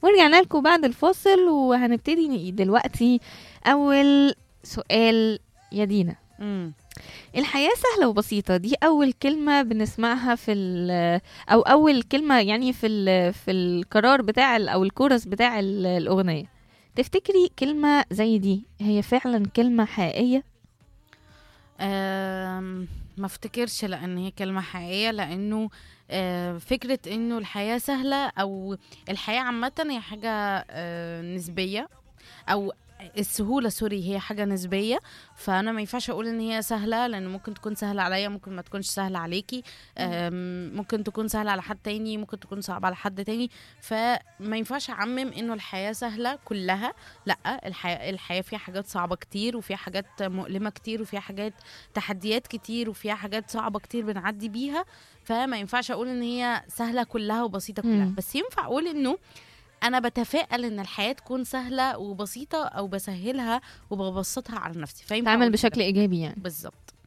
ورجعنا لكم بعد الفاصل وهنبتدي دلوقتي أول سؤال يا دينا مم. الحياة سهلة وبسيطة دي أول كلمة بنسمعها في ال- أو أول كلمة يعني في ال- في القرار بتاع ال- أو الكورس بتاع ال- الأغنية تفتكري كلمة زي دي هي فعلا كلمة حقيقية؟ آم، ما افتكرش لان هي كلمه حقيقيه لانه آه، فكره انه الحياه سهله او الحياه عامه هي حاجه آه، نسبيه او السهوله سوري هي حاجه نسبيه فانا ما ينفعش اقول ان هي سهله لان ممكن تكون سهله عليا ممكن ما تكونش سهله عليكي آم، ممكن تكون سهله على حد تاني ممكن تكون صعبه على حد تاني فما ينفعش اعمم انه الحياه سهله كلها لا الحياه الحياه فيها حاجات صعبه كتير وفيها حاجات مؤلمه كتير وفيها حاجات تحديات كتير وفيها حاجات صعبه كتير بنعدي بيها فما ينفعش اقول ان هي سهله كلها وبسيطه كلها مم. بس ينفع اقول انه انا بتفائل ان الحياه تكون سهله وبسيطه او بسهلها وببسطها على نفسي فينفع تعمل أقول كده. بشكل إيجابي يعني بالظبط